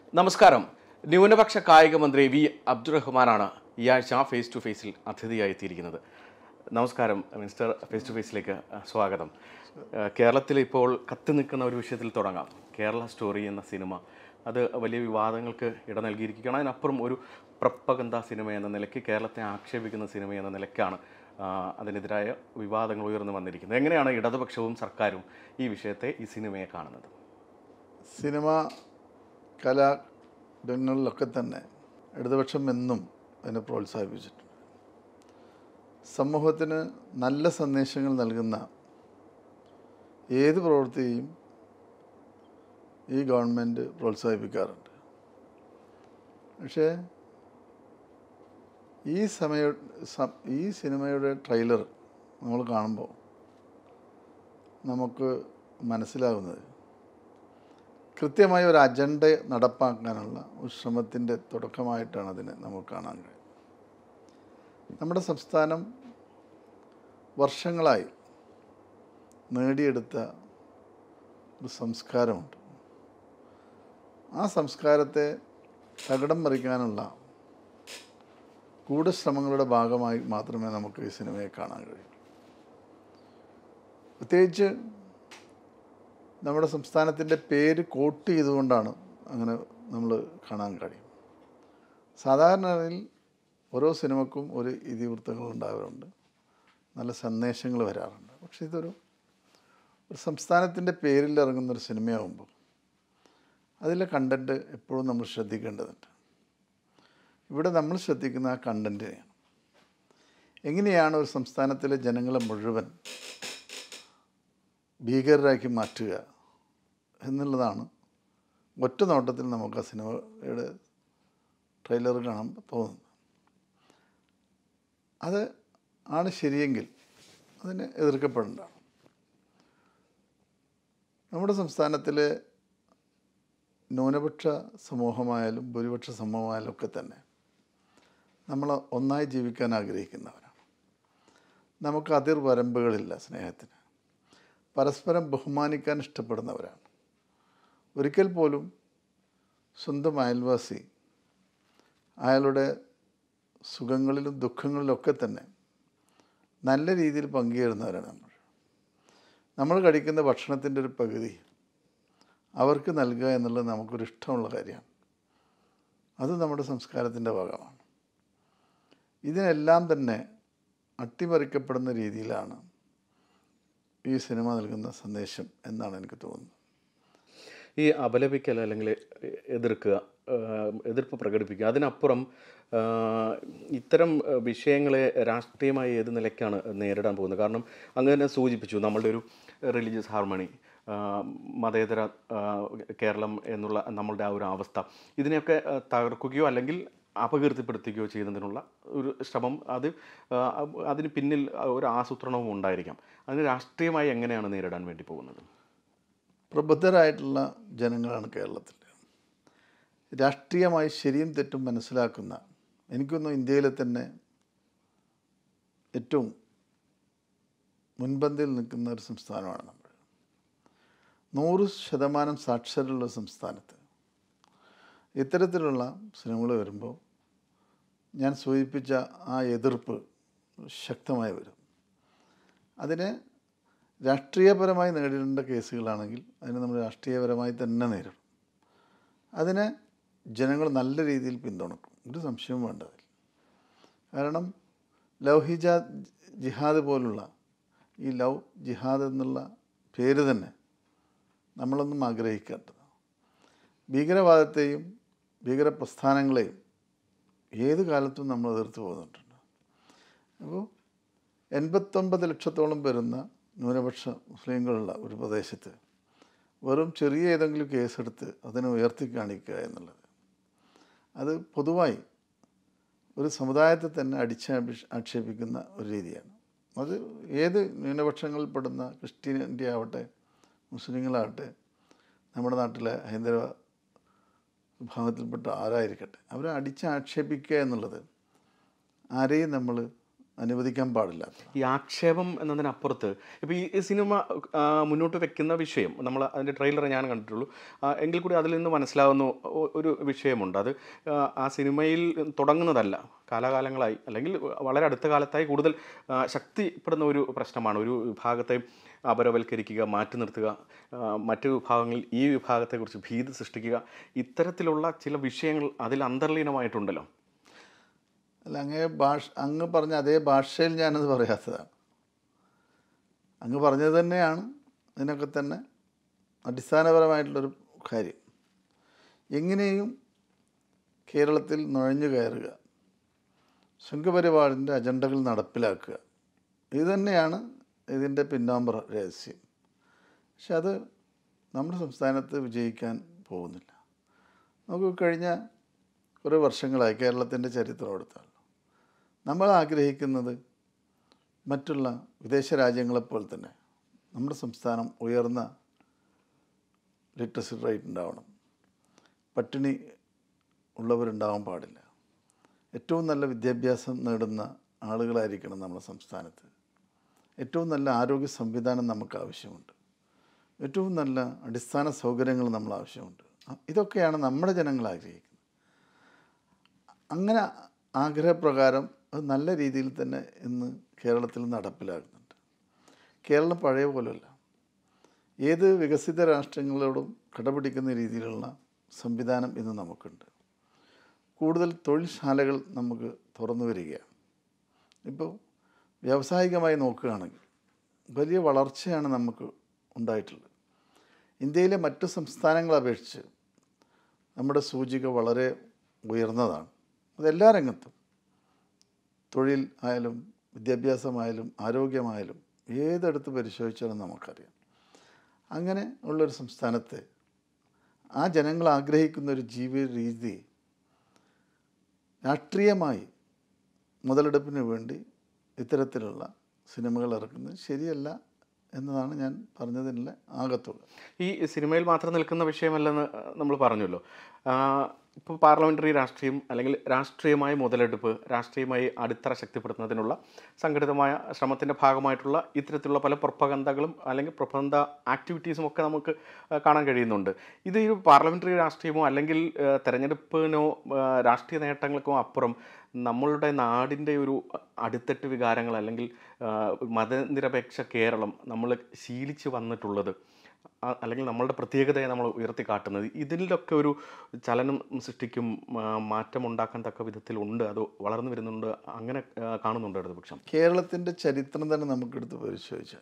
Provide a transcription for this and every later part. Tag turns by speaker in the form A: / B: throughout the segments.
A: നമസ്കാരം ന്യൂനപക്ഷ കായിക മന്ത്രി വി അബ്ദുറഹ്മാനാണ് ഈ ആഴ്ച ഫേസ് ടു ഫേസിൽ അതിഥിയായി എത്തിയിരിക്കുന്നത് നമസ്കാരം മിനിസ്റ്റർ ഫേസ് ടു ഫേസിലേക്ക് അഹ്, സ്വാഗതം അഹ്, കേരളത്തിൽ ഇപ്പോൾ കത്തി നിൽക്കുന്ന ഒരു വിഷയത്തിൽ തുടങ്ങാം കേരള സ്റ്റോറി എന്ന സിനിമ അത് വലിയ വിവാദങ്ങൾക്ക് ഇട നൽകിയിരിക്കുകയാണ് അതിനപ്പുറം ഒരു പ്രപ്പഗന്ധ സിനിമ എന്ന നിലയ്ക്ക് കേരളത്തെ ആക്ഷേപിക്കുന്ന സിനിമ എന്ന നിലയ്ക്കാണ് ആഹ്, അതിനെതിരായ വിവാദങ്ങൾ ഉയർന്നു വന്നിരിക്കുന്നത് എങ്ങനെയാണ് ഇടതുപക്ഷവും സർക്കാരും ഈ വിഷയത്തെ ഈ സിനിമയെ കാണുന്നത്
B: സിനിമ കലാ രംഗങ്ങളിലൊക്കെ തന്നെ ഇടതുപക്ഷം എന്നും അതിനെ പ്രോത്സാഹിപ്പിച്ചിട്ടുണ്ട് സമൂഹത്തിന് നല്ല സന്ദേശങ്ങൾ നൽകുന്ന ഏത് പ്രവൃത്തിയും ഈ ഗവൺമെൻറ് പ്രോത്സാഹിപ്പിക്കാറുണ്ട് പക്ഷേ ഈ സമയ സ- ഈ സിനിമയുടെ ട്രെയിലർ നമ്മൾ കാണുമ്പോൾ നമുക്ക് മനസ്സിലാകുന്നത് കൃത്യമായ ഒരു അജണ്ട നടപ്പാക്കാനുള്ള ഒരു ശ്രമത്തിൻ്റെ തുടക്കമായിട്ടാണ് അതിനെ നമുക്ക് കാണാൻ കഴിയുന്നത് നമ്മുടെ സംസ്ഥാനം വർഷങ്ങളായി നേടിയെടുത്ത ഒരു സംസ്കാരമുണ്ട് ആ സംസ്കാരത്തെ തകിടം മറിക്കാനുള്ള ഗൂഢശ്രമങ്ങളുടെ ഭാഗമായി മാത്രമേ നമുക്ക് ഈ സിനിമയെ കാണാൻ കഴിയൂ പ്രത്യേകിച്ച് നമ്മുടെ സംസ്ഥാനത്തിൻ്റെ പേര് കോട്ട് ചെയ്തുകൊണ്ടാണ് അങ്ങനെ നമ്മൾ കാണാൻ കഴിയും സാധാരണയിൽ ഓരോ സിനിമക്കും ഒരു ഇതിവൃത്തങ്ങൾ ഉണ്ടാകാറുണ്ട് നല്ല സന്ദേശങ്ങൾ വരാറുണ്ട് പക്ഷെ ഇതൊരു ഒരു സംസ്ഥാനത്തിൻ്റെ പേരിൽ ഇറങ്ങുന്ന ഒരു സിനിമയാകുമ്പോൾ അതിലെ കണ്ടൻറ്റ് എപ്പോഴും നമ്മൾ ശ്രദ്ധിക്കേണ്ടതുണ്ട് ഇവിടെ നമ്മൾ ശ്രദ്ധിക്കുന്ന ആ കണ്ടൻറ്റിനെയാണ് എങ്ങനെയാണ് ഒരു സംസ്ഥാനത്തിലെ ജനങ്ങളെ മുഴുവൻ ഭീകരരാക്കി മാറ്റുക എന്നുള്ളതാണ് ഒറ്റ നോട്ടത്തിൽ നമുക്ക് ആ സിനിമയുടെ ട്രെയിലർ കാണുമ്പോൾ തോന്നുന്നത് അത് ആണ് ശരിയെങ്കിൽ അതിനെ എതിർക്കപ്പെടേണ്ടതാണ് നമ്മുടെ സംസ്ഥാനത്തിലെ ന്യൂനപക്ഷ സമൂഹമായാലും ഭൂരിപക്ഷ സമൂഹമായാലും ഒക്കെ തന്നെ നമ്മൾ ഒന്നായി ജീവിക്കാൻ ആഗ്രഹിക്കുന്നവരാണ് നമുക്ക് അതിർവരമ്പുകളില്ല സ്നേഹത്തിന് പരസ്പരം ബഹുമാനിക്കാൻ ഇഷ്ടപ്പെടുന്നവരാണ് ഒരിക്കൽ പോലും സ്വന്തം അയൽവാസി അയാളുടെ സുഖങ്ങളിലും ദുഃഖങ്ങളിലൊക്കെ തന്നെ നല്ല രീതിയിൽ പങ്കുചേരുന്നവരാണ് നമ്മൾ നമ്മൾ കഴിക്കുന്ന ഭക്ഷണത്തിൻ്റെ ഒരു പകുതി അവർക്ക് നൽകുക എന്നുള്ളത് നമുക്കൊരു ഇഷ്ടമുള്ള കാര്യമാണ് അത് നമ്മുടെ സംസ്കാരത്തിൻ്റെ ഭാഗമാണ് ഇതിനെല്ലാം തന്നെ അട്ടിമറിക്കപ്പെടുന്ന രീതിയിലാണ് ഈ സിനിമ നൽകുന്ന സന്ദേശം എന്നാണ് എനിക്ക് തോന്നുന്നത്
A: ഈ അപലപിക്കൽ അല്ലെങ്കിൽ എതിർക്കുക ആഹ് എതിർപ്പ് പ്രകടിപ്പിക്കുക അതിനപ്പുറം ആഹ് ഇത്തരം ആഹ് വിഷയങ്ങളെ രാഷ്ട്രീയമായി ഏത് നിലയ്ക്കാണ് നേരിടാൻ പോകുന്നത് കാരണം അങ്ങ് തന്നെ സൂചിപ്പിച്ചു നമ്മളുടെ ഒരു റിലീജിയസ് ഹാർമണി ആഹ് മതേതര ആഹ് കേരളം എന്നുള്ള നമ്മളുടെ ആ ഒരു അവസ്ഥ ഇതിനെയൊക്കെ ആഹ് തകർക്കുകയോ അല്ലെങ്കിൽ അപകീർത്തിപ്പെടുത്തുകയോ ചെയ്യുന്നതിനുള്ള ഒരു ശ്രമം അത് ആഹ് അതിന് പിന്നിൽ ഒരു ആസൂത്രണവും ഉണ്ടായിരിക്കാം അതിന് രാഷ്ട്രീയമായി എങ്ങനെയാണ് നേരിടാൻ വേണ്ടി പോകുന്നത്
B: പ്രബുദ്ധരായിട്ടുള്ള ജനങ്ങളാണ് കേരളത്തിൽ രാഷ്ട്രീയമായി ശരിയും തെറ്റും മനസ്സിലാക്കുന്ന എനിക്കൊന്നും ഇന്ത്യയിലെ തന്നെ ഏറ്റവും മുൻപന്തിയിൽ നിൽക്കുന്ന ഒരു സംസ്ഥാനമാണ് നമ്മൾ നൂറ് ശതമാനം സാക്ഷരരുള്ള സംസ്ഥാനത്ത് ഇത്തരത്തിലുള്ള സിനിമകൾ വരുമ്പോൾ ഞാൻ സൂചിപ്പിച്ച ആ എതിർപ്പ് ശക്തമായി വരും അതിനെ രാഷ്ട്രീയപരമായി നേരിടേണ്ട കേസുകളാണെങ്കിൽ അതിനെ നമ്മൾ രാഷ്ട്രീയപരമായി തന്നെ നേരിടും അതിനെ ജനങ്ങൾ നല്ല രീതിയിൽ പിന്തുണക്കും ഒരു സംശയവും വേണ്ട അതിൽ കാരണം ലവ് ഹിജ ജിഹാദ് പോലുള്ള ഈ ലവ് ജിഹാദ് എന്നുള്ള പേര് തന്നെ നമ്മളൊന്നും ആഗ്രഹിക്കേണ്ടത് ഭീകരവാദത്തെയും ഭീകര പ്രസ്ഥാനങ്ങളെയും ഏത് കാലത്തും നമ്മൾ എതിർത്ത് പോകുന്നുണ്ട് അപ്പോൾ എൺപത്തൊമ്പത് ലക്ഷത്തോളം വരുന്ന ന്യൂനപക്ഷ മുസ്ലിങ്ങളുള്ള ഒരു പ്രദേശത്ത് വെറും ചെറിയ ഏതെങ്കിലും കേസെടുത്ത് അതിനെ ഉയർത്തി കാണിക്കുക എന്നുള്ളത് അത് പൊതുവായി ഒരു സമുദായത്തെ തന്നെ അടിച്ചാപി ആക്ഷേപിക്കുന്ന ഒരു രീതിയാണ് അത് ഏത് ന്യൂനപക്ഷങ്ങളിൽപ്പെടുന്ന ക്രിസ്ത്യൻറ്റി ആവട്ടെ മുസ്ലിങ്ങളാവട്ടെ നമ്മുടെ നാട്ടിലെ ഹൈന്ദവ വിഭാഗത്തിൽപ്പെട്ട ആരായിരിക്കട്ടെ അവരെ അടിച്ചാക്ഷേപിക്കുക എന്നുള്ളത് ആരെയും നമ്മൾ അനുവദിക്കാൻ പാടില്ലാത്ത
A: ഈ ആക്ഷേപം എന്നതിനപ്പുറത്ത് ഇപ്പോൾ ഈ ഈ സിനിമ ആ, മുന്നോട്ട് വെക്കുന്ന വിഷയം നമ്മൾ അതിൻ്റെ ട്രെയിലർ ഞാൻ കണ്ടിട്ടുള്ളൂ ആ, എങ്കിൽ കൂടി അതിൽ നിന്ന് മനസ്സിലാവുന്ന ഒ- ഒരു വിഷയമുണ്ട് അത് ആ, ആ സിനിമയിൽ തുടങ്ങുന്നതല്ല കാലാകാലങ്ങളായി അല്ലെങ്കിൽ വളരെ അടുത്ത കാലത്തായി കൂടുതൽ ആ, ശക്തിപ്പെടുന്ന ഒരു പ്രശ്നമാണ് ഒരു വിഭാഗത്തെ അപരവൽക്കരിക്കുക മാറ്റി നിർത്തുക ആ, മറ്റു വിഭാഗങ്ങളിൽ ഈ വിഭാഗത്തെക്കുറിച്ച് ഭീതി സൃഷ്ടിക്കുക ഇത്തരത്തിലുള്ള ചില വിഷയങ്ങൾ അതിൽ അന്തർലീനമായിട്ടുണ്ടല്ലോ
B: അല്ല അങ്ങേ ഭാഷ അങ്ങ് പറഞ്ഞ അതേ ഭാഷയിൽ ഞാനത് പറയാത്തതാണ് അങ്ങ് പറഞ്ഞത് തന്നെയാണ് ഇതിനൊക്കെ തന്നെ അടിസ്ഥാനപരമായിട്ടുള്ളൊരു കാര്യം എങ്ങനെയും കേരളത്തിൽ നുഴഞ്ഞു കയറുക സംഘപരിപാടിൻ്റെ അജണ്ടകൾ നടപ്പിലാക്കുക ഇത് തന്നെയാണ് ഇതിൻ്റെ പിന്നാമ്പറ രഹസ്യം പക്ഷെ അത് നമ്മുടെ സംസ്ഥാനത്ത് വിജയിക്കാൻ പോകുന്നില്ല നമുക്ക് കഴിഞ്ഞ കുറേ വർഷങ്ങളായി കേരളത്തിൻ്റെ ചരിത്രം എടുത്താൽ നമ്മൾ ആഗ്രഹിക്കുന്നത് മറ്റുള്ള വിദേശ രാജ്യങ്ങളെപ്പോലെ തന്നെ നമ്മുടെ സംസ്ഥാനം ഉയർന്ന ലിറ്ററസി റേറ്റ് ഉണ്ടാവണം പട്ടിണി ഉള്ളവരുണ്ടാവാൻ പാടില്ല ഏറ്റവും നല്ല വിദ്യാഭ്യാസം നേടുന്ന ആളുകളായിരിക്കണം നമ്മുടെ സംസ്ഥാനത്ത് ഏറ്റവും നല്ല ആരോഗ്യ സംവിധാനം നമുക്ക് ആവശ്യമുണ്ട് ഏറ്റവും നല്ല അടിസ്ഥാന സൗകര്യങ്ങൾ നമ്മൾ ആവശ്യമുണ്ട് അ- ഇതൊക്കെയാണ് നമ്മുടെ ജനങ്ങൾ ആഗ്രഹിക്കുന്നത് അങ്ങനെ ആഗ്രഹപ്രകാരം അത് നല്ല രീതിയിൽ തന്നെ ഇന്ന് കേരളത്തിൽ നടപ്പിലാക്കുന്നുണ്ട് കേരളം പഴയ പോലെയല്ല ഏത് വികസിത രാഷ്ട്രങ്ങളോടും കടപിടിക്കുന്ന രീതിയിലുള്ള സംവിധാനം ഇന്ന് നമുക്കുണ്ട് കൂടുതൽ തൊഴിൽശാലകൾ നമുക്ക് തുറന്നു വരികയാണ് ഇപ്പോൾ വ്യാവസായികമായി നോക്കുകയാണെങ്കിൽ വലിയ വളർച്ചയാണ് നമുക്ക് ഉണ്ടായിട്ടുള്ളത് ഇന്ത്യയിലെ മറ്റ് സംസ്ഥാനങ്ങളെ അപേക്ഷിച്ച് നമ്മുടെ സൂചിക വളരെ ഉയർന്നതാണ് അതെല്ലാ രംഗത്തും തൊഴിൽ ആയാലും വിദ്യാഭ്യാസമായാലും ആരോഗ്യമായാലും ഏതെടുത്ത് പരിശോധിച്ചാലും നമുക്കറിയാം അങ്ങനെ ഉള്ളൊരു സംസ്ഥാനത്ത് ആ ജനങ്ങൾ ആഗ്രഹിക്കുന്ന ഒരു ജീവിത രീതി രാഷ്ട്രീയമായി മുതലെടുപ്പിന് വേണ്ടി ഇത്തരത്തിലുള്ള സിനിമകൾ ഇറക്കുന്നത് ശരിയല്ല എന്നതാണ് ഞാൻ പറഞ്ഞതിനുള്ള ആകത്തുക
A: ഈ സിനിമയിൽ മാത്രം നിൽക്കുന്ന വിഷയമല്ലെന്ന് നമ്മൾ പറഞ്ഞല്ലോ ഇപ്പോൾ പാർലമെൻ്ററി രാഷ്ട്രീയം അല്ലെങ്കിൽ രാഷ്ട്രീയമായ മുതലെടുപ്പ് രാഷ്ട്രീയമായി അടിത്തറ ശക്തിപ്പെടുത്തുന്നതിനുള്ള സംഘടിതമായ ശ്രമത്തിൻ്റെ ഭാഗമായിട്ടുള്ള ഇത്തരത്തിലുള്ള പല പ്രൊപ്പഗന്ധകളും അല്ലെങ്കിൽ പ്രൊപ്പഗന്ധ ആക്ടിവിറ്റീസും ഒക്കെ നമുക്ക് ആ, കാണാൻ കഴിയുന്നുണ്ട് ഇത് ഈ പാർലമെൻ്ററി രാഷ്ട്രീയമോ അല്ലെങ്കിൽ ആ, തെരഞ്ഞെടുപ്പിനോ ആ, രാഷ്ട്രീയ നേട്ടങ്ങൾക്കോ അപ്പുറം നമ്മളുടെ നാടിൻ്റെ ഒരു അടിത്തട്ട് വികാരങ്ങൾ അല്ലെങ്കിൽ ആ, മതനിരപേക്ഷ കേരളം നമ്മൾ ശീലിച്ച് വന്നിട്ടുള്ളത് ആ, അല്ലെങ്കിൽ നമ്മളുടെ പ്രത്യേകതയെ നമ്മൾ ഉയർത്തി കാട്ടുന്നത് ഇതിലൊക്കെ ഒരു ചലനം സൃഷ്ടിക്കും ആ, മാറ്റം ഉണ്ടാക്കാൻ തക്ക വിധത്തിലുണ്ട് അത് വളർന്നു വരുന്നുണ്ട് അങ്ങനെ ആ, കാണുന്നുണ്ട് ഇടതുപക്ഷം
B: കേരളത്തിൻ്റെ ചരിത്രം തന്നെ നമുക്കെടുത്ത് പരിശോധിച്ചാൽ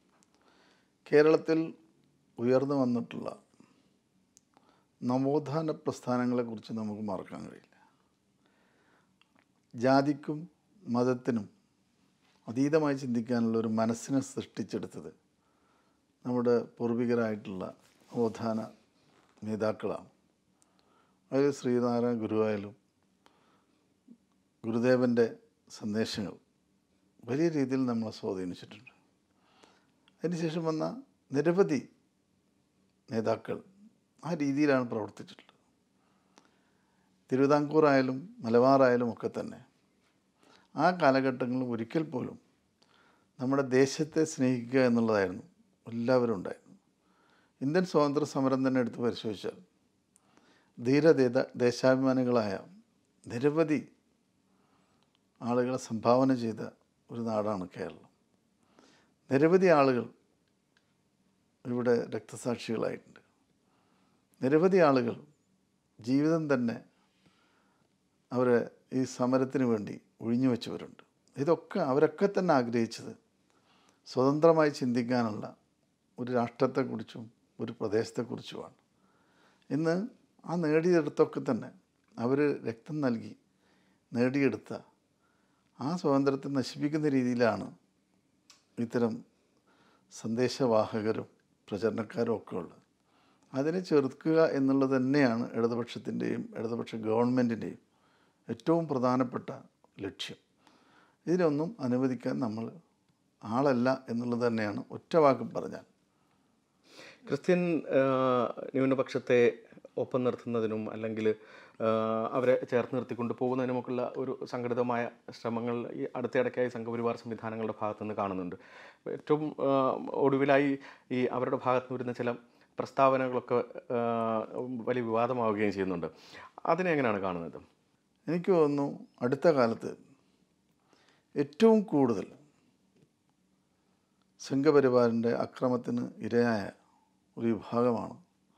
B: കേരളത്തിൽ ഉയർന്നു വന്നിട്ടുള്ള നവോത്ഥാന പ്രസ്ഥാനങ്ങളെക്കുറിച്ച് നമുക്ക് മറക്കാൻ കഴിയില്ല ജാതിക്കും മതത്തിനും അതീതമായി ചിന്തിക്കാനുള്ള ഒരു മനസ്സിനെ സൃഷ്ടിച്ചെടുത്തത് നമ്മുടെ പൂർവികരായിട്ടുള്ള നവോത്ഥാന നേതാക്കളാണ് അതിൽ ശ്രീനാരായണ ഗുരുവായാലും ഗുരുദേവൻ്റെ സന്ദേശങ്ങൾ വലിയ രീതിയിൽ നമ്മളെ സ്വാധീനിച്ചിട്ടുണ്ട് അതിനുശേഷം വന്ന നിരവധി നേതാക്കൾ ആ രീതിയിലാണ് പ്രവർത്തിച്ചിട്ടുള്ളത് തിരുവിതാംകൂറായാലും മലബാറായാലും ഒക്കെ തന്നെ ആ കാലഘട്ടങ്ങളിൽ ഒരിക്കൽ പോലും നമ്മുടെ ദേശത്തെ സ്നേഹിക്കുക എന്നുള്ളതായിരുന്നു എല്ലാവരും ഉണ്ടായിരുന്നു ഇന്ത്യൻ സ്വാതന്ത്ര്യ സമരം തന്നെ എടുത്ത് പരിശോധിച്ചാൽ ധീരദേത ദേശാഭിമാനികളായ നിരവധി ആളുകളെ സംഭാവന ചെയ്ത ഒരു നാടാണ് കേരളം നിരവധി ആളുകൾ ഇവിടെ രക്തസാക്ഷികളായിട്ടുണ്ട് നിരവധി ആളുകൾ ജീവിതം തന്നെ അവരെ ഈ സമരത്തിന് വേണ്ടി ഒഴിഞ്ഞു വെച്ചവരുണ്ട് ഇതൊക്കെ അവരൊക്കെ തന്നെ ആഗ്രഹിച്ചത് സ്വതന്ത്രമായി ചിന്തിക്കാനുള്ള ഒരു രാഷ്ട്രത്തെക്കുറിച്ചും ഒരു പ്രദേശത്തെക്കുറിച്ചുമാണ് ഇന്ന് ആ നേടിയെടുത്തൊക്കെ തന്നെ അവർ രക്തം നൽകി നേടിയെടുത്ത ആ സ്വാതന്ത്ര്യത്തെ നശിപ്പിക്കുന്ന രീതിയിലാണ് ഇത്തരം സന്ദേശവാഹകരും പ്രചരണക്കാരും ഒക്കെ ഉള്ളത് അതിനെ ചെറുക്കുക എന്നുള്ളത് തന്നെയാണ് ഇടതുപക്ഷത്തിൻ്റെയും ഇടതുപക്ഷ ഗവൺമെൻറ്റിൻ്റെയും ഏറ്റവും പ്രധാനപ്പെട്ട ലക്ഷ്യം ഇതിനൊന്നും അനുവദിക്കാൻ നമ്മൾ ആളല്ല എന്നുള്ളത് തന്നെയാണ് ഒറ്റ വാക്കും പറഞ്ഞാൽ
A: ക്രിസ്ത്യൻ ആ, ന്യൂനപക്ഷത്തെ ഒപ്പം നിർത്തുന്നതിനും അല്ലെങ്കിൽ അവരെ ചേർത്ത് നിർത്തിക്കൊണ്ട് പോകുന്നതിനുമൊക്കെയുള്ള ഒരു സംഘടിതമായ ശ്രമങ്ങൾ ഈ അടുത്തിടയ്ക്കായി സംഘപരിവാർ സംവിധാനങ്ങളുടെ ഭാഗത്തു നിന്ന് കാണുന്നുണ്ട് ഏറ്റവും ആ, ഒടുവിലായി ഈ അവരുടെ ഭാഗത്ത് നിന്ന് വരുന്ന ചില പ്രസ്താവനകളൊക്കെ ആ, വലിയ വിവാദമാവുകയും ചെയ്യുന്നുണ്ട് അതിനെ എങ്ങനെയാണ് കാണുന്നത്
B: എനിക്ക് തോന്നുന്നു അടുത്ത കാലത്ത് ഏറ്റവും കൂടുതൽ സംഘപരിവാറിൻ്റെ അക്രമത്തിന് ഇരയായ ഒരു വിഭാഗമാണ്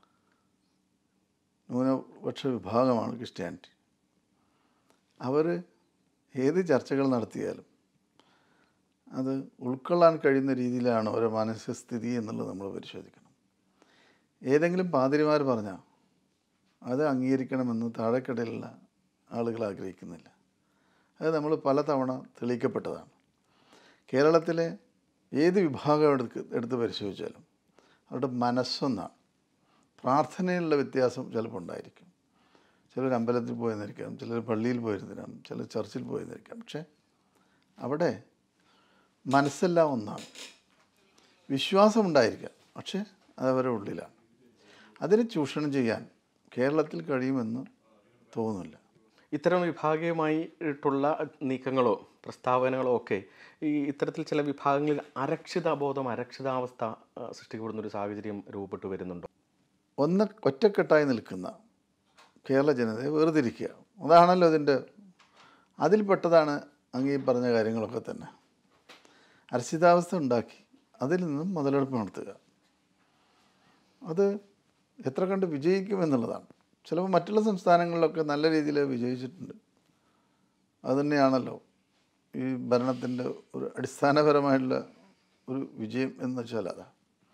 B: ന്യൂനപക്ഷ വിഭാഗമാണ് ക്രിസ്ത്യാനിറ്റി അവർ ഏത് ചർച്ചകൾ നടത്തിയാലും അത് ഉൾക്കൊള്ളാൻ കഴിയുന്ന രീതിയിലാണ് ഓരോ മാനസികസ്ഥിതി എന്നുള്ളത് നമ്മൾ പരിശോധിക്കണം ഏതെങ്കിലും പാതിരിമാർ പറഞ്ഞാൽ അത് അംഗീകരിക്കണമെന്ന് താഴെക്കടയിലുള്ള ആളുകൾ ആഗ്രഹിക്കുന്നില്ല അത് നമ്മൾ പലതവണ തെളിയിക്കപ്പെട്ടതാണ് കേരളത്തിലെ ഏത് വിഭാഗം എടുത്ത് എടുത്ത് പരിശോധിച്ചാലും അവരുടെ മനസ്സൊന്നാണ് പ്രാർത്ഥനയിലുള്ള വ്യത്യാസം ചിലപ്പോൾ ഉണ്ടായിരിക്കും ചിലർ അമ്പലത്തിൽ പോയെന്നിരിക്കാം ചിലർ പള്ളിയിൽ പോയിരുന്നിരിക്കാം ചിലർ ചർച്ചിൽ പോയെന്നിരിക്കാം പക്ഷേ അവിടെ മനസ്സെല്ലാം ഒന്നാണ് വിശ്വാസം ഉണ്ടായിരിക്കാം പക്ഷേ അതവരുടെ ഉള്ളിലാണ് അതിനെ ചൂഷണം ചെയ്യാൻ കേരളത്തിൽ കഴിയുമെന്ന് തോന്നുന്നില്ല
A: ഇത്തരം വിഭാഗീയമായിട്ടുള്ള നീക്കങ്ങളോ പ്രസ്താവനകളോ ഒക്കെ ഈ ഇത്തരത്തിൽ ചില വിഭാഗങ്ങളിൽ അരക്ഷിതാബോധം അരക്ഷിതാവസ്ഥ ആ, സൃഷ്ടിക്കപ്പെടുന്ന ഒരു സാഹചര്യം രൂപപ്പെട്ടു വരുന്നുണ്ടോ
B: ഒന്ന് ഒറ്റക്കെട്ടായി നിൽക്കുന്ന കേരള ജനതയെ വേർതിരിക്കുക അതാണല്ലോ ഇതിൻ്റെ അതിൽപ്പെട്ടതാണ് അങ്ങീ പറഞ്ഞ കാര്യങ്ങളൊക്കെ തന്നെ അരക്ഷിതാവസ്ഥ ഉണ്ടാക്കി അതിൽ നിന്നും മുതലെടുപ്പ് നടത്തുക അത് എത്ര കണ്ട് വിജയിക്കുമെന്നുള്ളതാണ് ചിലപ്പോൾ മറ്റുള്ള സംസ്ഥാനങ്ങളിലൊക്കെ നല്ല രീതിയിൽ വിജയിച്ചിട്ടുണ്ട് അതുതന്നെയാണല്ലോ ഈ ഭരണത്തിൻ്റെ ഒരു അടിസ്ഥാനപരമായിട്ടുള്ള ഒരു വിജയം എന്ന് വെച്ചാൽ അതാ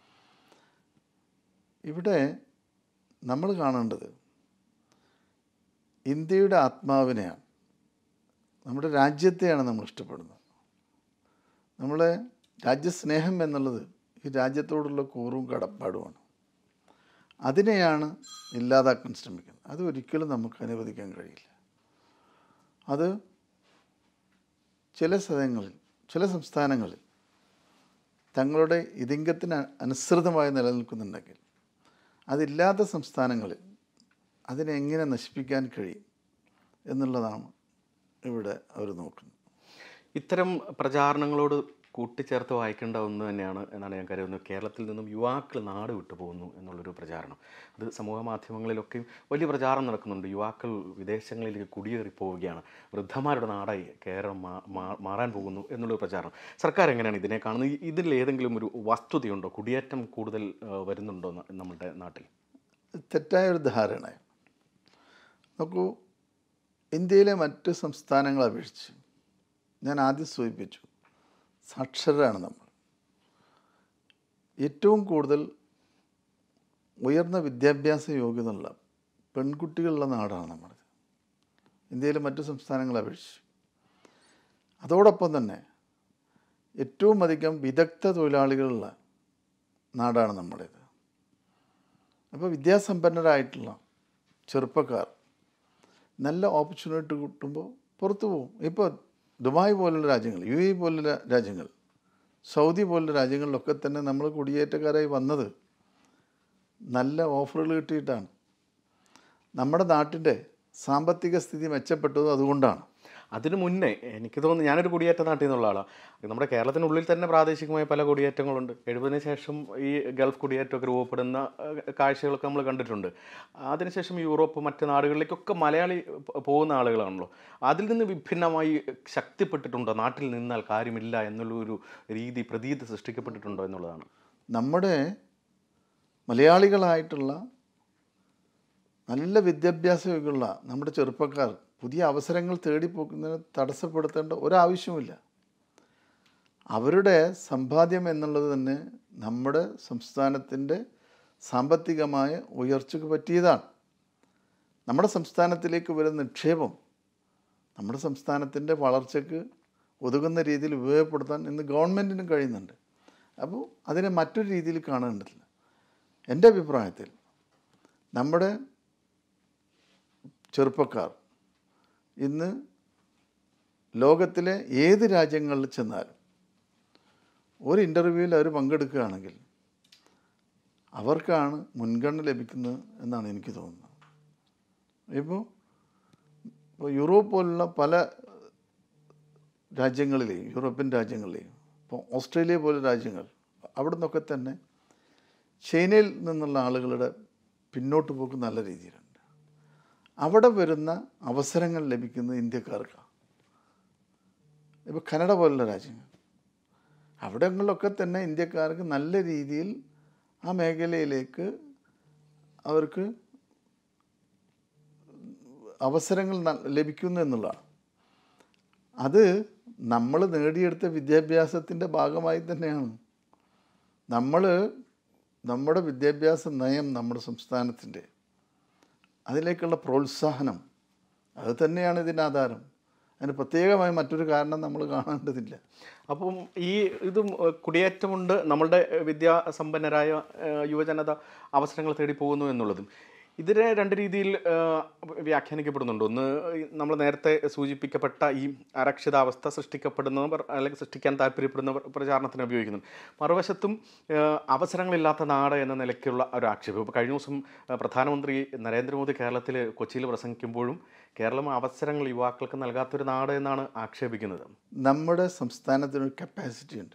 B: ഇവിടെ നമ്മൾ കാണേണ്ടത് ഇന്ത്യയുടെ ആത്മാവിനെയാണ് നമ്മുടെ രാജ്യത്തെയാണ് നമ്മൾ ഇഷ്ടപ്പെടുന്നത് നമ്മളെ രാജ്യസ്നേഹം എന്നുള്ളത് ഈ രാജ്യത്തോടുള്ള കൂറും കടപ്പാടുമാണ് അതിനെയാണ് ഇല്ലാതാക്കാൻ ശ്രമിക്കുന്നത് അത് ഒരിക്കലും നമുക്ക് അനുവദിക്കാൻ കഴിയില്ല അത് ചില സ്ഥലങ്ങളിൽ ചില സംസ്ഥാനങ്ങളിൽ തങ്ങളുടെ ഇതിങ്കത്തിന് അനുസൃതമായി നിലനിൽക്കുന്നുണ്ടെങ്കിൽ അതില്ലാത്ത സംസ്ഥാനങ്ങളിൽ അതിനെ എങ്ങനെ നശിപ്പിക്കാൻ കഴിയും എന്നുള്ളതാണ് ഇവിടെ അവർ നോക്കുന്നത്
A: ഇത്തരം പ്രചാരണങ്ങളോട് കൂട്ടിച്ചേർത്ത് വായിക്കേണ്ട ഒന്ന് തന്നെയാണ് എന്നാണ് ഞാൻ കരുതുന്നത് കേരളത്തിൽ നിന്നും യുവാക്കൾ നാട് വിട്ടു പോകുന്നു എന്നുള്ളൊരു പ്രചാരണം അത് സമൂഹ മാധ്യമങ്ങളിലൊക്കെയും വലിയ പ്രചാരണം നടക്കുന്നുണ്ട് യുവാക്കൾ വിദേശങ്ങളിലേക്ക് കുടിയേറി പോവുകയാണ് വൃദ്ധന്മാരുടെ നാടായി കേരളം മാ- മാ- മാറാൻ പോകുന്നു എന്നുള്ളൊരു പ്രചാരണം സർക്കാർ എങ്ങനെയാണ് ഇതിനെ കാണുന്നത് ഈ- ഇതിൽ ഏതെങ്കിലും ഒരു വസ്തുതയുണ്ടോ കുടിയേറ്റം കൂടുതൽ ആ, വരുന്നുണ്ടോ ന- നമ്മുടെ നാട്ടിൽ
B: തെറ്റായ ഒരു ധാരണയാണ് നോക്കൂ ഇന്ത്യയിലെ മറ്റ് സംസ്ഥാനങ്ങളെ അപേക്ഷിച്ച് ഞാൻ ആദ്യം സൂചിപ്പിച്ചു സാക്ഷരരാണ് നമ്മൾ ഏറ്റവും കൂടുതൽ ഉയർന്ന വിദ്യാഭ്യാസ യോഗ്യതയുള്ള പെൺകുട്ടികളുള്ള നാടാണ് നമ്മുടേത് ഇന്ത്യയിലെ മറ്റു സംസ്ഥാനങ്ങളെ അപേക്ഷിച്ച് അതോടൊപ്പം തന്നെ ഏറ്റവും അധികം വിദഗ്ധ തൊഴിലാളികളുള്ള നാടാണ് നമ്മുടേത് അപ്പോൾ വിദ്യാസമ്പന്നരായിട്ടുള്ള ചെറുപ്പക്കാർ നല്ല ഓപ്പർച്യൂണിറ്റി കിട്ടുമ്പോൾ പുറത്തു പോകും ഇപ്പോൾ ദുബായ് പോലുള്ള രാജ്യങ്ങൾ യു എ പോലുള്ള രാജ്യങ്ങൾ സൗദി പോലുള്ള രാജ്യങ്ങളിലൊക്കെ തന്നെ നമ്മൾ കുടിയേറ്റക്കാരായി വന്നത് നല്ല ഓഫറുകൾ കിട്ടിയിട്ടാണ് നമ്മുടെ നാട്ടിൻ്റെ സാമ്പത്തിക സ്ഥിതി മെച്ചപ്പെട്ടതും അതുകൊണ്ടാണ്
A: അതിനു മുന്നേ എനിക്ക് തോന്നുന്നു ഞാനൊരു കുടിയേറ്റ നാട്ടിൽ നിന്നുള്ള ആളാണ് നമ്മുടെ കേരളത്തിനുള്ളിൽ തന്നെ പ്രാദേശികമായ പല കുടിയേറ്റങ്ങളുണ്ട് എഴുപതിന് ശേഷം ഈ ഗൾഫ് കുടിയേറ്റമൊക്കെ രൂപപ്പെടുന്ന ഏഹ്, കാഴ്ചകളൊക്കെ നമ്മൾ കണ്ടിട്ടുണ്ട് അതിനുശേഷം യൂറോപ്പ് മറ്റ് നാടുകളിലേക്കൊക്കെ മലയാളി പോ- പോകുന്ന ആളുകളാണല്ലോ അതിൽ നിന്ന് വിഭിന്നമായി ശക്തിപ്പെട്ടിട്ടുണ്ടോ നാട്ടിൽ നിന്നാൽ കാര്യമില്ല എന്നുള്ളൊരു രീതി പ്രതീതി സൃഷ്ടിക്കപ്പെട്ടിട്ടുണ്ടോ എന്നുള്ളതാണ്
B: നമ്മുടെ മലയാളികളായിട്ടുള്ള നല്ല വിദ്യാഭ്യാസ യോഗ്യമുള്ള നമ്മുടെ ചെറുപ്പക്കാർ പുതിയ അവസരങ്ങൾ തേടിപ്പോക്കുന്നതിന് തടസ്സപ്പെടുത്തേണ്ട ഒരാവശ്യവുമില്ല അവരുടെ സമ്പാദ്യം എന്നുള്ളത് തന്നെ നമ്മുടെ സംസ്ഥാനത്തിൻ്റെ സാമ്പത്തികമായ ഉയർച്ചയ്ക്ക് പറ്റിയതാണ് നമ്മുടെ സംസ്ഥാനത്തിലേക്ക് വരുന്ന നിക്ഷേപം നമ്മുടെ സംസ്ഥാനത്തിൻ്റെ വളർച്ചയ്ക്ക് ഒതുങ്ങുന്ന രീതിയിൽ ഉപയോഗപ്പെടുത്താൻ ഇന്ന് ഗവൺമെൻറ്റിനും കഴിയുന്നുണ്ട് അപ്പോൾ അതിനെ മറ്റൊരു രീതിയിൽ കാണേണ്ടതില്ല എൻ്റെ അഭിപ്രായത്തിൽ നമ്മുടെ ചെറുപ്പക്കാർ ഇന്ന് ലോകത്തിലെ ഏത് രാജ്യങ്ങളിൽ ചെന്നാലും ഒരു ഇൻ്റർവ്യൂവിൽ അവർ പങ്കെടുക്കുകയാണെങ്കിൽ അവർക്കാണ് മുൻഗണന ലഭിക്കുന്നത് എന്നാണ് എനിക്ക് തോന്നുന്നത് ഇപ്പോൾ ഇപ്പോൾ യൂറോപ്പ് പോലുള്ള പല രാജ്യങ്ങളിലെയും യൂറോപ്യൻ രാജ്യങ്ങളിലെയും ഇപ്പോൾ ഓസ്ട്രേലിയ പോലെ രാജ്യങ്ങൾ അവിടെ നിന്നൊക്കെ തന്നെ ചൈനയിൽ നിന്നുള്ള ആളുകളുടെ പിന്നോട്ട് പോക്ക് നല്ല രീതിയിലുണ്ട് അവിടെ വരുന്ന അവസരങ്ങൾ ലഭിക്കുന്നത് ഇന്ത്യക്കാർക്കാണ് ഇപ്പോൾ കനഡ പോലുള്ള രാജ്യങ്ങൾ അവിടങ്ങളിലൊക്കെ തന്നെ ഇന്ത്യക്കാർക്ക് നല്ല രീതിയിൽ ആ മേഖലയിലേക്ക് അവർക്ക് അവസരങ്ങൾ ന- ലഭിക്കുന്നു എന്നുള്ളതാണ് അത് നമ്മൾ നേടിയെടുത്ത വിദ്യാഭ്യാസത്തിൻ്റെ ഭാഗമായി തന്നെയാണ് നമ്മൾ നമ്മുടെ വിദ്യാഭ്യാസ നയം നമ്മുടെ സംസ്ഥാനത്തിൻ്റെ അതിലേക്കുള്ള പ്രോത്സാഹനം അത് തന്നെയാണ് ഇതിൻ്റെ ആധാരം അതിന് പ്രത്യേകമായി മറ്റൊരു കാരണം നമ്മൾ കാണേണ്ടതില്ല
A: അപ്പം ഈ ഇതും ഏഹ്, കുടിയേറ്റമുണ്ട് നമ്മളുടെ ഏഹ്, വിദ്യാസമ്പന്നരായ ഏഹ്, യുവജനത അവസരങ്ങൾ തേടി പോകുന്നു എന്നുള്ളതും ഇതിനെ രണ്ട് രീതിയിൽ ഏഹ്, വ്യാഖ്യാനിക്കപ്പെടുന്നുണ്ട് ഒന്ന് നമ്മൾ നേരത്തെ സൂചിപ്പിക്കപ്പെട്ട ഈ അരക്ഷിതാവസ്ഥ സൃഷ്ടിക്കപ്പെടുന്നവർ അല്ലെങ്കിൽ സൃഷ്ടിക്കാൻ താല്പര്യപ്പെടുന്നവർ പ്രചാരണത്തിന് ഉപയോഗിക്കുന്നു മറുവശത്തും ഏഹ്, അവസരങ്ങളില്ലാത്ത നാട് എന്ന നിലയ്ക്കുള്ള ഒരു ആക്ഷേപം ഇപ്പോൾ കഴിഞ്ഞ ദിവസം ഏഹ്, പ്രധാനമന്ത്രി നരേന്ദ്രമോദി കേരളത്തിൽ കൊച്ചിയിൽ പ്രസംഗിക്കുമ്പോഴും കേരളം അവസരങ്ങൾ യുവാക്കൾക്ക് നൽകാത്തൊരു നാട് എന്നാണ് ആക്ഷേപിക്കുന്നത്
B: നമ്മുടെ സംസ്ഥാനത്തിനൊരു കപ്പാസിറ്റി ഉണ്ട്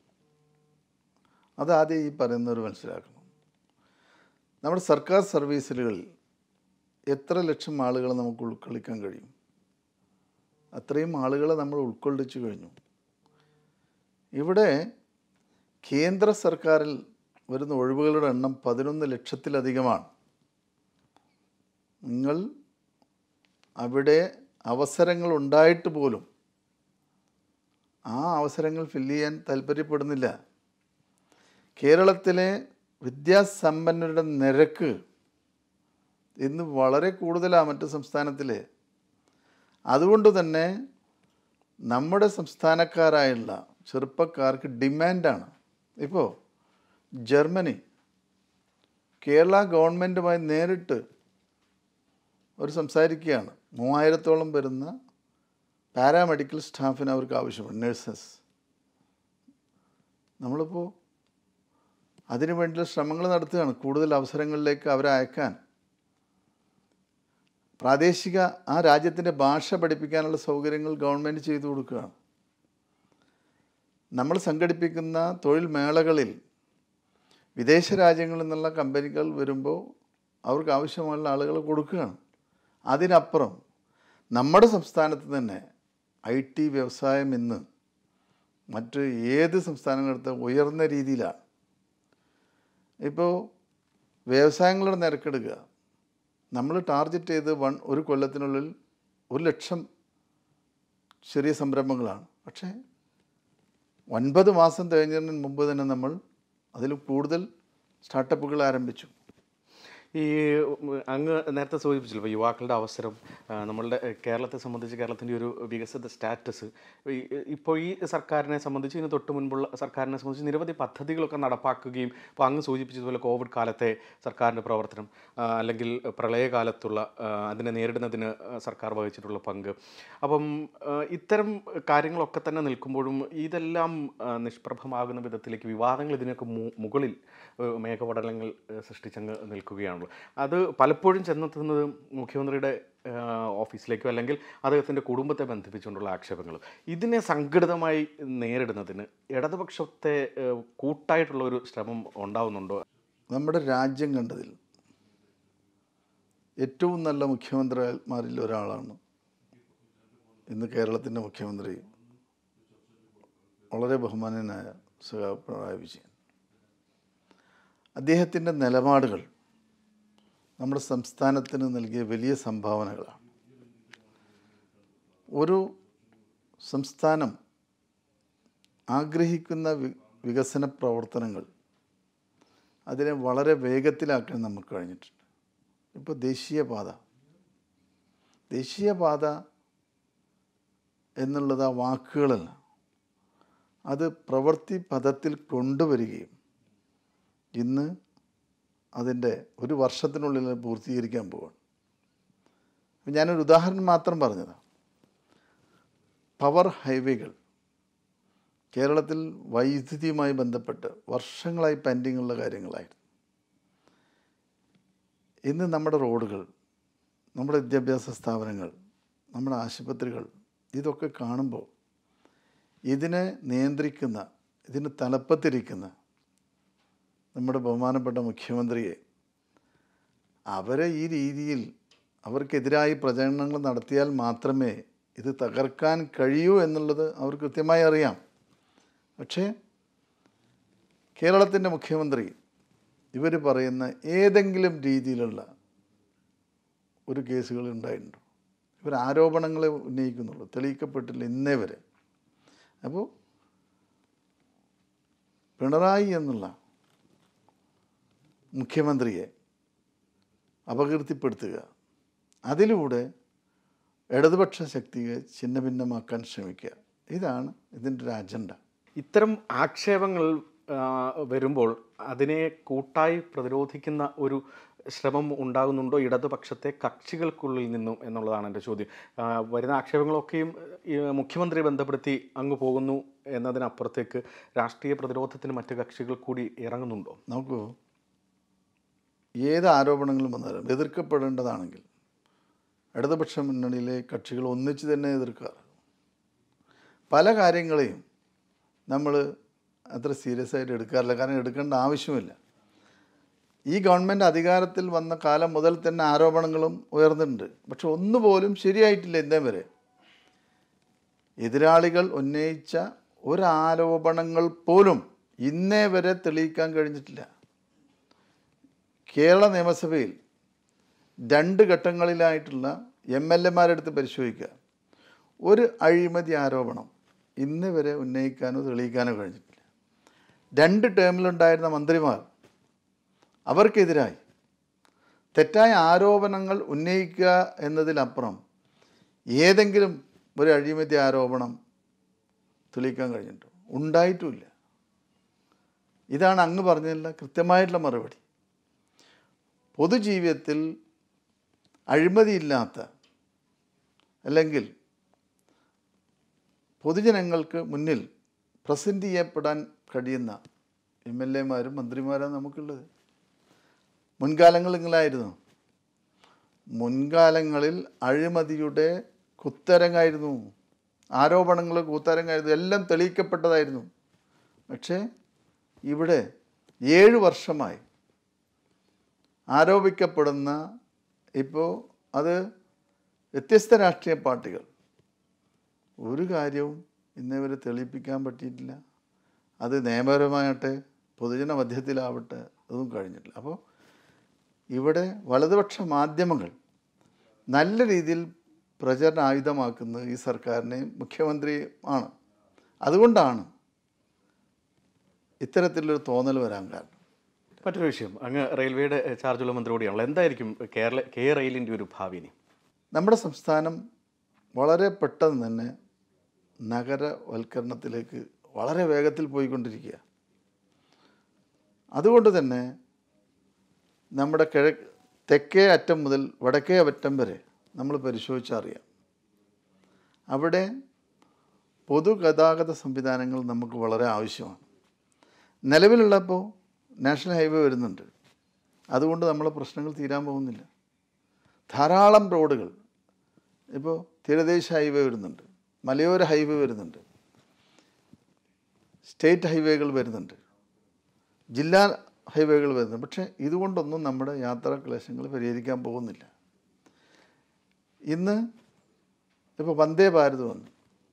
B: അതാദ്യം ഈ പറയുന്നവർ മനസ്സിലാക്കണം നമ്മുടെ സർക്കാർ സർവീസുകളിൽ എത്ര ലക്ഷം ആളുകളെ നമുക്ക് ഉൾക്കൊള്ളിക്കാൻ കഴിയും അത്രയും ആളുകളെ നമ്മൾ ഉൾക്കൊള്ളിച്ചു കഴിഞ്ഞു ഇവിടെ കേന്ദ്ര സർക്കാരിൽ വരുന്ന ഒഴിവുകളുടെ എണ്ണം പതിനൊന്ന് ലക്ഷത്തിലധികമാണ് നിങ്ങൾ അവിടെ അവസരങ്ങൾ ഉണ്ടായിട്ട് പോലും ആ അവസരങ്ങൾ ഫില്ല് ചെയ്യാൻ താല്പര്യപ്പെടുന്നില്ല കേരളത്തിലെ വിദ്യാസമ്പന്നരുടെ നിരക്ക് ഇന്ന് വളരെ കൂടുതലാണ് മറ്റ് സംസ്ഥാനത്തിലെ അതുകൊണ്ട് തന്നെ നമ്മുടെ സംസ്ഥാനക്കാരായുള്ള ചെറുപ്പക്കാർക്ക് ഡിമാൻഡാണ് ഇപ്പോൾ ജർമ്മനി കേരള ഗവൺമെൻറ്റുമായി നേരിട്ട് അവർ സംസാരിക്കുകയാണ് മൂവായിരത്തോളം വരുന്ന പാരാമെഡിക്കൽ സ്റ്റാഫിന് അവർക്ക് ആവശ്യമുണ്ട് നഴ്സസ് നമ്മളിപ്പോൾ അതിനു വേണ്ടിയുള്ള ശ്രമങ്ങൾ നടത്തുകയാണ് കൂടുതൽ അവസരങ്ങളിലേക്ക് അവരെ അയക്കാൻ പ്രാദേശിക ആ രാജ്യത്തിൻ്റെ ഭാഷ പഠിപ്പിക്കാനുള്ള സൗകര്യങ്ങൾ ഗവൺമെൻറ് ചെയ്തു കൊടുക്കുകയാണ് നമ്മൾ സംഘടിപ്പിക്കുന്ന തൊഴിൽ മേളകളിൽ വിദേശ രാജ്യങ്ങളിൽ നിന്നുള്ള കമ്പനികൾ വരുമ്പോൾ അവർക്ക് ആവശ്യമുള്ള ആളുകളെ കൊടുക്കുകയാണ് അതിനപ്പുറം നമ്മുടെ സംസ്ഥാനത്ത് തന്നെ ഐ ടി വ്യവസായം ഇന്ന് മറ്റ് ഏത് സംസ്ഥാനങ്ങളെടുത്ത് ഉയർന്ന രീതിയിലാണ് ഇപ്പോൾ വ്യവസായങ്ങളുടെ നിരക്കെടുക്കുക നമ്മൾ ടാർഗറ്റ് ചെയ്ത് വൺ ഒരു കൊല്ലത്തിനുള്ളിൽ ഒരു ലക്ഷം ചെറിയ സംരംഭങ്ങളാണ് പക്ഷേ ഒൻപത് മാസം തികഞ്ഞതിന് മുമ്പ് തന്നെ നമ്മൾ അതിൽ കൂടുതൽ സ്റ്റാർട്ടപ്പുകൾ ആരംഭിച്ചു
A: ഈ ഉം, അങ്ങ് നേരത്തെ സൂചിപ്പിച്ചല്ലോ ഇപ്പോൾ യുവാക്കളുടെ അവസരം ആ, നമ്മളുടെ ഏഹ്, കേരളത്തെ സംബന്ധിച്ച് കേരളത്തിൻ്റെ ഒരു വികസിത സ്റ്റാറ്റസ് ഈ- ഇപ്പോൾ ഈ സർക്കാരിനെ സംബന്ധിച്ച് ഇതിന് തൊട്ട് മുൻപുള്ള സർക്കാരിനെ സംബന്ധിച്ച് നിരവധി പദ്ധതികളൊക്കെ നടപ്പാക്കുകയും ഇപ്പോൾ അങ്ങ് സൂചിപ്പിച്ചതുപോലെ കോവിഡ് കാലത്തെ സർക്കാരിൻ്റെ പ്രവർത്തനം ആ, അല്ലെങ്കിൽ പ്രളയകാലത്തുള്ള ആ, അതിനെ നേരിടുന്നതിന് ആ, സർക്കാർ വഹിച്ചിട്ടുള്ള പങ്ക് അപ്പം ആ, ഇത്തരം കാര്യങ്ങളൊക്കെ തന്നെ നിൽക്കുമ്പോഴും ഇതെല്ലാം ആ, നിഷ്പ്രഭമാകുന്ന വിധത്തിലേക്ക് വിവാദങ്ങൾ ഇതിനൊക്കെ മു- മുകളിൽ ഏഹ്, മേഘപടലങ്ങൾ ഏഹ്, സൃഷ്ടിച്ചങ്ങ് നിൽക്കുകയാണല്ലോ അത് പലപ്പോഴും ചെന്നെത്തുന്നത് മുഖ്യമന്ത്രിയുടെ ഏഹ്, ഓഫീസിലേക്കോ അല്ലെങ്കിൽ അദ്ദേഹത്തിൻ്റെ കുടുംബത്തെ ബന്ധിപ്പിച്ചുകൊണ്ടുള്ള ആക്ഷേപങ്ങൾ ഇതിനെ സംഘടിതമായി നേരിടുന്നതിന് ഇടതുപക്ഷത്തെ ഏഹ്, കൂട്ടായിട്ടുള്ള ഒരു ശ്രമം ഉണ്ടാവുന്നുണ്ടോ
B: നമ്മുടെ രാജ്യം കണ്ടതിൽ ഏറ്റവും നല്ല മുഖ്യമന്ത്രിമാരിൽ ഒരാളാണ് ഇന്ന് കേരളത്തിൻ്റെ മുഖ്യമന്ത്രി വളരെ ബഹുമാനനായ സഖാവ് പിണറായി വിജയൻ അദ്ദേഹത്തിൻ്റെ നിലപാടുകൾ നമ്മുടെ സംസ്ഥാനത്തിന് നൽകിയ വലിയ സംഭാവനകളാണ് ഒരു സംസ്ഥാനം ആഗ്രഹിക്കുന്ന വി വികസന പ്രവർത്തനങ്ങൾ അതിനെ വളരെ വേഗത്തിലാക്കാൻ നമുക്ക് കഴിഞ്ഞിട്ടുണ്ട് ഇപ്പോൾ ദേശീയപാത ദേശീയപാത എന്നുള്ളത് ആ വാക്കുകളല്ല അത് പ്രവൃത്തി പദത്തിൽ കൊണ്ടുവരികയും ഇന്ന് അതിൻ്റെ ഒരു വർഷത്തിനുള്ളിൽ അത് പൂർത്തീകരിക്കാൻ പോവാണ് അപ്പം ഞാനൊരു ഉദാഹരണം മാത്രം പറഞ്ഞതാണ് പവർ ഹൈവേകൾ കേരളത്തിൽ വൈദ്യുതിയുമായി ബന്ധപ്പെട്ട് വർഷങ്ങളായി പെൻഡിങ് ഉള്ള കാര്യങ്ങളായിരുന്നു ഇന്ന് നമ്മുടെ റോഡുകൾ നമ്മുടെ വിദ്യാഭ്യാസ സ്ഥാപനങ്ങൾ നമ്മുടെ ആശുപത്രികൾ ഇതൊക്കെ കാണുമ്പോൾ ഇതിനെ നിയന്ത്രിക്കുന്ന ഇതിന് തലപ്പത്തിരിക്കുന്ന നമ്മുടെ ബഹുമാനപ്പെട്ട മുഖ്യമന്ത്രിയെ അവരെ ഈ രീതിയിൽ അവർക്കെതിരായി പ്രചരണങ്ങൾ നടത്തിയാൽ മാത്രമേ ഇത് തകർക്കാൻ കഴിയൂ എന്നുള്ളത് അവർ കൃത്യമായി അറിയാം പക്ഷേ കേരളത്തിൻ്റെ മുഖ്യമന്ത്രി ഇവർ പറയുന്ന ഏതെങ്കിലും രീതിയിലുള്ള ഒരു കേസുകൾ ഉണ്ടായിട്ടുണ്ടോ ഇവർ ആരോപണങ്ങളെ ഉന്നയിക്കുന്നുള്ളൂ തെളിയിക്കപ്പെട്ടില്ല ഇന്നേ വരെ അപ്പോൾ പിണറായി എന്നുള്ള മുഖ്യമന്ത്രിയെ അപകീർത്തിപ്പെടുത്തുക അതിലൂടെ ഇടതുപക്ഷ ശക്തിയെ ഛിന്നഭിന്നമാക്കാൻ ശ്രമിക്കുക ഇതാണ് ഇതിൻ്റെ ഒരു അജണ്ട
A: ഇത്തരം ആക്ഷേപങ്ങൾ ആ, വരുമ്പോൾ അതിനെ കൂട്ടായി പ്രതിരോധിക്കുന്ന ഒരു ശ്രമം ഉണ്ടാകുന്നുണ്ടോ ഇടതുപക്ഷത്തെ കക്ഷികൾക്കുള്ളിൽ നിന്നും എന്നുള്ളതാണ് എൻ്റെ ചോദ്യം ആ, വരുന്ന ആക്ഷേപങ്ങളൊക്കെയും ഈ മുഖ്യമന്ത്രി ബന്ധപ്പെടുത്തി അങ്ങ് പോകുന്നു എന്നതിനപ്പുറത്തേക്ക് രാഷ്ട്രീയ പ്രതിരോധത്തിന് മറ്റ് കക്ഷികൾ കൂടി ഇറങ്ങുന്നുണ്ടോ
B: നോക്കൂ ഏത് ആരോപണങ്ങളും വന്നാലും എതിർക്കപ്പെടേണ്ടതാണെങ്കിൽ ഇടതുപക്ഷ മുന്നണിയിലെ കക്ഷികൾ ഒന്നിച്ച് തന്നെ എതിർക്കാറ് പല കാര്യങ്ങളെയും നമ്മൾ അത്ര സീരിയസ് ആയിട്ട് എടുക്കാറില്ല കാരണം എടുക്കേണ്ട ആവശ്യമില്ല ഈ ഗവൺമെൻറ് അധികാരത്തിൽ വന്ന കാലം മുതൽ തന്നെ ആരോപണങ്ങളും ഉയർന്നിട്ടുണ്ട് പക്ഷെ ഒന്നുപോലും ശരിയായിട്ടില്ല ഇന്നേ വരെ എതിരാളികൾ ഉന്നയിച്ച ഒരാരോപണങ്ങൾ പോലും ഇന്നേ വരെ തെളിയിക്കാൻ കഴിഞ്ഞിട്ടില്ല കേരള നിയമസഭയിൽ രണ്ട് ഘട്ടങ്ങളിലായിട്ടുള്ള എം എൽ എമാരെടുത്ത് പരിശോധിക്കുക ഒരു അഴിമതി ആരോപണം ഇന്ന് വരെ ഉന്നയിക്കാനോ തെളിയിക്കാനോ കഴിഞ്ഞിട്ടില്ല രണ്ട് ടേമിലുണ്ടായിരുന്ന മന്ത്രിമാർ അവർക്കെതിരായി തെറ്റായ ആരോപണങ്ങൾ ഉന്നയിക്കുക എന്നതിലപ്പുറം ഏതെങ്കിലും ഒരു അഴിമതി ആരോപണം തെളിയിക്കാൻ കഴിഞ്ഞിട്ടുണ്ടോ ഉണ്ടായിട്ടുമില്ല ഇതാണ് അങ്ങ് പറഞ്ഞതിലുള്ള കൃത്യമായിട്ടുള്ള മറുപടി പൊതുജീവിതത്തിൽ അഴിമതിയില്ലാത്ത അല്ലെങ്കിൽ പൊതുജനങ്ങൾക്ക് മുന്നിൽ പ്രസൻറ്റ് ചെയ്യപ്പെടാൻ കഴിയുന്ന എം എൽ എമാരും മന്ത്രിമാരാണ് നമുക്കുള്ളത് മുൻകാലങ്ങളിൽ ഇങ്ങനെയായിരുന്നു മുൻകാലങ്ങളിൽ അഴിമതിയുടെ കുത്തരങ്ങായിരുന്നു ആരോപണങ്ങൾ കൂത്തരങ്ങായിരുന്നു എല്ലാം തെളിയിക്കപ്പെട്ടതായിരുന്നു പക്ഷേ ഇവിടെ ഏഴ് വർഷമായി ആരോപിക്കപ്പെടുന്ന ഇപ്പോൾ അത് വ്യത്യസ്ത രാഷ്ട്രീയ പാർട്ടികൾ ഒരു കാര്യവും ഇന്നേ വരെ തെളിയിപ്പിക്കാൻ പറ്റിയിട്ടില്ല അത് നിയമപരമാകട്ടെ പൊതുജന മധ്യത്തിലാവട്ടെ അതൊന്നും കഴിഞ്ഞിട്ടില്ല അപ്പോൾ ഇവിടെ വലതുപക്ഷ മാധ്യമങ്ങൾ നല്ല രീതിയിൽ പ്രചരണ ആയുധമാക്കുന്നത് ഈ സർക്കാരിനെയും മുഖ്യമന്ത്രിയും ആണ് അതുകൊണ്ടാണ് ഇത്തരത്തിലൊരു തോന്നൽ വരാൻ കാരണം
A: മറ്റൊരു വിഷയം അങ്ങ് റെയിൽവേയുടെ ചാർജുള്ള മന്ത്രി കൂടിയാണല്ലോ എന്തായിരിക്കും കേരള കെ റെയിലിൻ്റെ ഒരു ഭാവി ഇനി
B: നമ്മുടെ സംസ്ഥാനം വളരെ പെട്ടെന്ന് തന്നെ നഗരവൽക്കരണത്തിലേക്ക് വളരെ വേഗത്തിൽ പോയിക്കൊണ്ടിരിക്കുക അതുകൊണ്ട് തന്നെ നമ്മുടെ കിഴക്ക് തെക്കേ അറ്റം മുതൽ വടക്കേ അറ്റം വരെ നമ്മൾ പരിശോധിച്ചറിയാം അവിടെ പൊതുഗതാഗത സംവിധാനങ്ങൾ നമുക്ക് വളരെ ആവശ്യമാണ് നിലവിലുള്ളപ്പോൾ നാഷണൽ ഹൈവേ വരുന്നുണ്ട് അതുകൊണ്ട് നമ്മളെ പ്രശ്നങ്ങൾ തീരാൻ പോകുന്നില്ല ധാരാളം റോഡുകൾ ഇപ്പോൾ തീരദേശ ഹൈവേ വരുന്നുണ്ട് മലയോര ഹൈവേ വരുന്നുണ്ട് സ്റ്റേറ്റ് ഹൈവേകൾ വരുന്നുണ്ട് ജില്ലാ ഹൈവേകൾ വരുന്നുണ്ട് പക്ഷേ ഇതുകൊണ്ടൊന്നും നമ്മുടെ യാത്രാ ക്ലേശങ്ങൾ പരിഹരിക്കാൻ പോകുന്നില്ല ഇന്ന് ഇപ്പോൾ വന്ദേ ഭാരത് വന്നു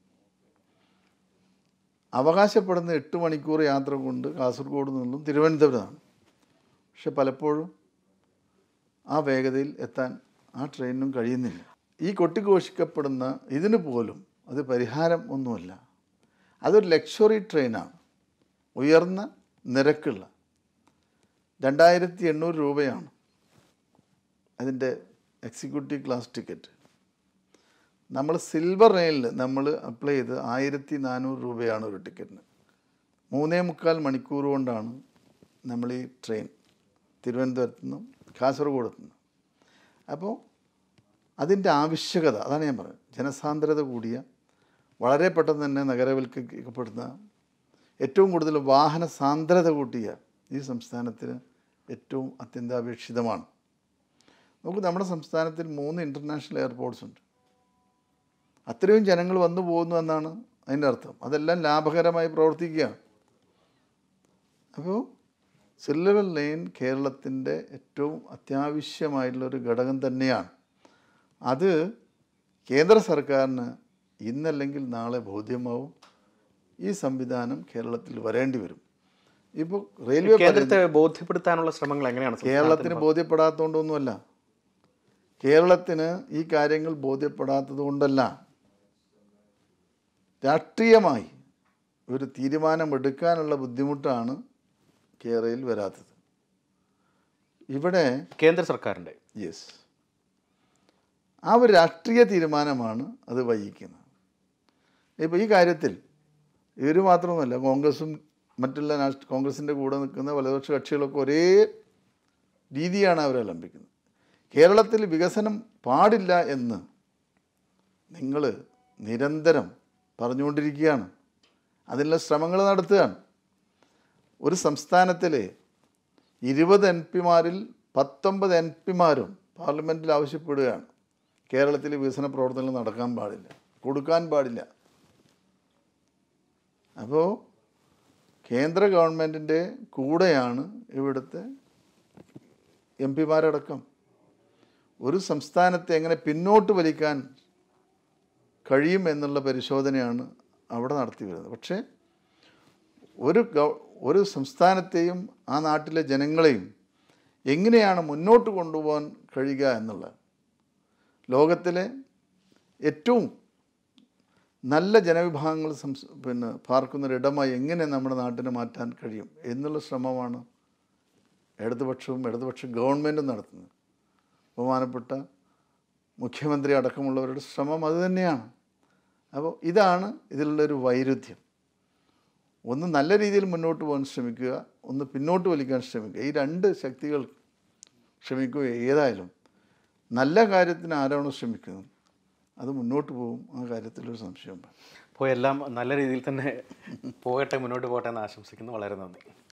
B: അവകാശപ്പെടുന്ന എട്ട് മണിക്കൂർ യാത്ര കൊണ്ട് കാസർഗോഡ് നിന്നും തിരുവനന്തപുരമാണ് പക്ഷെ പലപ്പോഴും ആ വേഗതയിൽ എത്താൻ ആ ട്രെയിനിനും കഴിയുന്നില്ല ഈ കൊട്ടിഘോഷിക്കപ്പെടുന്ന ഇതിന് പോലും അത് പരിഹാരം ഒന്നുമല്ല അതൊരു ലക്ഷറി ട്രെയിനാണ് ഉയർന്ന നിരക്കുള്ള രണ്ടായിരത്തി എണ്ണൂറ് രൂപയാണ് അതിൻ്റെ എക്സിക്യൂട്ടീവ് ക്ലാസ് ടിക്കറ്റ് നമ്മൾ സിൽവർ റെയിലിൽ നമ്മൾ അപ്ലൈ ചെയ്ത് ആയിരത്തി നാനൂറ് രൂപയാണ് ഒരു ടിക്കറ്റിന് മൂന്നേ മുക്കാൽ മണിക്കൂർ കൊണ്ടാണ് നമ്മൾ ഈ ട്രെയിൻ തിരുവനന്തപുരത്തു നിന്നും കാസർഗോഡ് എത്തുന്നത് അപ്പോൾ അതിൻ്റെ ആവശ്യകത അതാണ് ഞാൻ പറയുന്നത് ജനസാന്ദ്രത കൂടിയ വളരെ പെട്ടെന്ന് തന്നെ നഗരവൽക്കരിക്കപ്പെടുന്ന ഏറ്റവും കൂടുതൽ വാഹന സാന്ദ്രത കൂട്ടിയ ഈ സംസ്ഥാനത്തിന് ഏറ്റവും അത്യന്താപേക്ഷിതമാണ് നമുക്ക് നമ്മുടെ സംസ്ഥാനത്തിൽ മൂന്ന് ഇൻ്റർനാഷണൽ എയർപോർട്ട്സ് ഉണ്ട് അത്രയും ജനങ്ങൾ വന്നു പോകുന്നു എന്നാണ് അതിൻ്റെ അർത്ഥം അതെല്ലാം ലാഭകരമായി പ്രവർത്തിക്കുകയാണ് അപ്പോൾ സിൽവർ ലൈൻ കേരളത്തിൻ്റെ ഏറ്റവും അത്യാവശ്യമായിട്ടുള്ളൊരു ഘടകം തന്നെയാണ് അത് കേന്ദ്ര സർക്കാരിന് ഇന്നല്ലെങ്കിൽ നാളെ ബോധ്യമാവും ഈ സംവിധാനം കേരളത്തിൽ വരേണ്ടി വരും ഇപ്പോൾ റെയിൽവേ പറയുന്നു-
A: കേന്ദ്രത്തെ ബോധ്യപ്പെടുത്താനുള്ള ശ്രമങ്ങൾ എങ്ങനെയാണ് സംസ്ഥാനത്തിന്
B: കേരളത്തിന് ബോധ്യപ്പെടാത്തതുകൊണ്ടൊന്നുമല്ല കേരളത്തിന് ഈ കാര്യങ്ങൾ ബോധ്യപ്പെടാത്തത് കൊണ്ടല്ല രാഷ്ട്രീയമായി ഒരു തീരുമാനമെടുക്കാനുള്ള ബുദ്ധിമുട്ടാണ് കേരളയിൽ വരാത്തത് ഇവിടെ
A: കേന്ദ്ര സർക്കാരിൻ്റെ
B: യെസ് ആ ഒരു രാഷ്ട്രീയ തീരുമാനമാണ് അത് വൈകിക്കുന്നത് ഇപ്പോൾ ഈ കാര്യത്തിൽ ഇവർ മാത്രമൊന്നുമല്ല കോൺഗ്രസും മറ്റുള്ള രാഷ്ട്ര കോൺഗ്രസിൻ്റെ കൂടെ നിൽക്കുന്ന വലതുപക്ഷ കക്ഷികളൊക്കെ ഒരേ രീതിയാണ് അവരവലംബിക്കുന്നത് കേരളത്തിൽ വികസനം പാടില്ല എന്ന് നിങ്ങൾ നിരന്തരം പറഞ്ഞുകൊണ്ടിരിക്കുകയാണ് അതിനുള്ള ശ്രമങ്ങൾ നടത്തുകയാണ് ഒരു സംസ്ഥാനത്തിലെ ഇരുപത് എം പിമാരിൽ പത്തൊമ്പത് എം പിമാരും പാർലമെൻറ്റിൽ ആവശ്യപ്പെടുകയാണ് കേരളത്തിൽ വികസന പ്രവർത്തനങ്ങൾ നടക്കാൻ പാടില്ല കൊടുക്കാൻ പാടില്ല അപ്പോൾ കേന്ദ്ര ഗവൺമെൻറ്റിൻ്റെ കൂടെയാണ് ഇവിടുത്തെ എം പിമാരടക്കം ഒരു സംസ്ഥാനത്തെ എങ്ങനെ പിന്നോട്ട് വലിക്കാൻ കഴിയും എന്നുള്ള പരിശോധനയാണ് അവിടെ നടത്തി വരുന്നത് പക്ഷേ ഒരു ഗവ ഒരു സംസ്ഥാനത്തെയും ആ നാട്ടിലെ ജനങ്ങളെയും എങ്ങനെയാണ് മുന്നോട്ട് കൊണ്ടുപോകാൻ കഴിയുക എന്നുള്ള ലോകത്തിലെ ഏറ്റവും നല്ല ജനവിഭാഗങ്ങൾ സംസ് പിന്നെ പാർക്കുന്നൊരിടമായി എങ്ങനെ നമ്മുടെ നാട്ടിനെ മാറ്റാൻ കഴിയും എന്നുള്ള ശ്രമമാണ് ഇടതുപക്ഷവും ഇടതുപക്ഷ ഗവൺമെൻറ്റും നടത്തുന്നത് ബഹുമാനപ്പെട്ട മുഖ്യമന്ത്രി അടക്കമുള്ളവരുടെ ശ്രമം അതുതന്നെയാണ് അപ്പോൾ ഇതാണ് ഇതിലുള്ളൊരു വൈരുദ്ധ്യം ഒന്ന് നല്ല രീതിയിൽ മുന്നോട്ട് പോകാൻ ശ്രമിക്കുക ഒന്ന് പിന്നോട്ട് വലിക്കാൻ ശ്രമിക്കുക ഈ രണ്ട് ശക്തികൾ ശ്രമിക്കുക ഏതായാലും നല്ല കാര്യത്തിന് ആരാണോ ശ്രമിക്കുന്നത് അത് മുന്നോട്ട് പോകും ആ കാര്യത്തിലൊരു സംശയം വേണ്ട.
A: അപ്പോൾ എല്ലാം നല്ല രീതിയിൽ തന്നെ പോകട്ടെ മുന്നോട്ട് പോകട്ടെ എന്ന് ആശംസിക്കുന്നു വളരെ നന്ദി